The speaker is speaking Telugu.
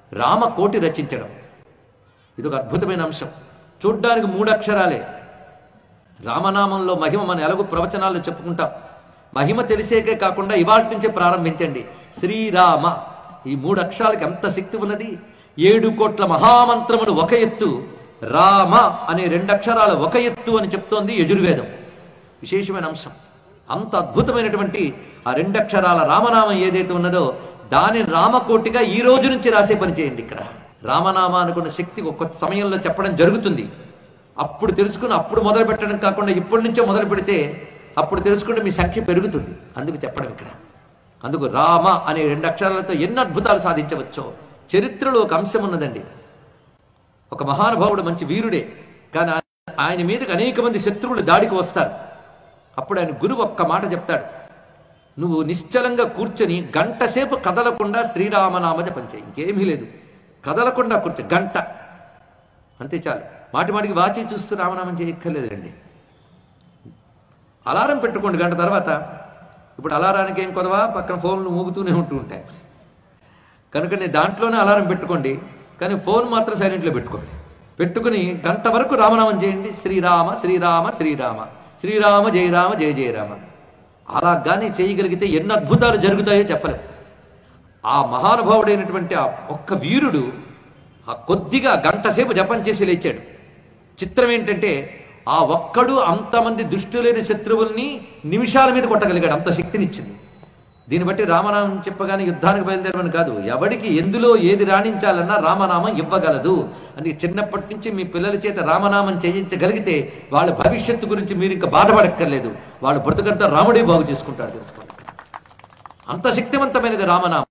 రామకోటి రచించడం ఇది ఒక అద్భుతమైన అంశం చూడ్డానికి మూడు అక్షరాలే రామనామంలో మహిమ మన ఎలాగో ప్రవచనాల్లో చెప్పుకుంటాం మహిమ తెలిసేకే కాకుండా ఇవాళ నుంచే ప్రారంభించండి శ్రీరామ ఈ మూడు అక్షరాలకి ఎంత శక్తి ఉన్నది ఏడు కోట్ల మహామంత్రములు ఒక ఎత్తు రామ అనే రెండు అక్షరాలు ఒక ఎత్తు అని చెప్తోంది యజుర్వేదం విశేషమైన అంశం అంత అద్భుతమైనటువంటి ఆ రెండు అక్షరాల రామనామం ఏదైతే ఉన్నదో దాని రామకోటిగా ఈ రోజు నుంచి రాసే పని చేయండి ఇక్కడ రామనామ అనుకున్న శక్తి ఒక సమయంలో చెప్పడం జరుగుతుంది అప్పుడు తెలుసుకుని అప్పుడు మొదలు పెట్టడం కాకుండా ఇప్పటి నుంచో మొదలు పెడితే అప్పుడు తెలుసుకుంటే మీ సంఖ్య పెరుగుతుంది అందుకు చెప్పడం ఇక్కడ అందుకు రామ అనే రెండు అక్షరాలతో ఎన్ని అద్భుతాలు సాధించవచ్చో చరిత్రలో ఒక అంశం ఉన్నదండి ఒక మహానుభావుడు మంచి వీరుడే కానీ ఆయన- ఆయన మీదకి అనేక మంది శత్రువులు దాడికి వస్తారు అప్పుడు ఆయన గురువు ఒక్క మాట చెప్తాడు నువ్వు నిశ్చలంగా కూర్చొని గంట సేపు కదలకుండా శ్రీరామనామ జపం చేయి ఇంకేమీ లేదు కదలకుండా కూర్చో గంట అంతే చాలు మాటి మాటికి వాచి చూస్తూ రామనామం చేయక్కర్లేదండి అలారం పెట్టుకోండి గంట తర్వాత ఇప్పుడు అలారానికి ఏం కొదవా పక్కన ఫోన్లు మూగుతూనే ఉంటూ ఉంటాయి కనుక నేను దాంట్లోనే అలారం పెట్టుకోండి కానీ ఫోన్ మాత్రం సైలెంట్లో పెట్టుకోండి పెట్టుకుని గంట వరకు రామనామం చేయండి శ్రీరామ శ్రీరామ శ్రీరామ శ్రీరామ జయరామ జయ జయరామ అలా కానీ చేయగలిగితే ఎన్ని అద్భుతాలు జరుగుతాయో చెప్పలేదు ఆ మహానుభావుడైనటువంటి ఆ ఒక్క వీరుడు ఆ కొద్దిగా గంట సేపు జపం చేసి లేచాడు చిత్రం ఏంటంటే ఆ ఒక్కడు అంతమంది దుష్టులైన శత్రువుల్ని నిమిషాల మీద కొట్టగలిగాడు అంత శక్తినిచ్చింది దీన్ని బట్టి రామనామం చెప్పగానే యుద్ధానికి బయలుదేరమని కాదు ఎవడికి ఎందులో ఏది రాణించాలన్నా రామనామం ఇవ్వగలదు అందుకే చిన్నప్పటి నుంచి మీ పిల్లల చేత రామనామం చేయించగలిగితే వాళ్ళ భవిష్యత్తు గురించి మీరు ఇంకా బాధపడక్కర్లేదు వాళ్ళ బ్రతుకంతా రాముడే బాగు చేసుకుంటాడు తెలుసుకోండి అంత శక్తివంతమైనది రామనామం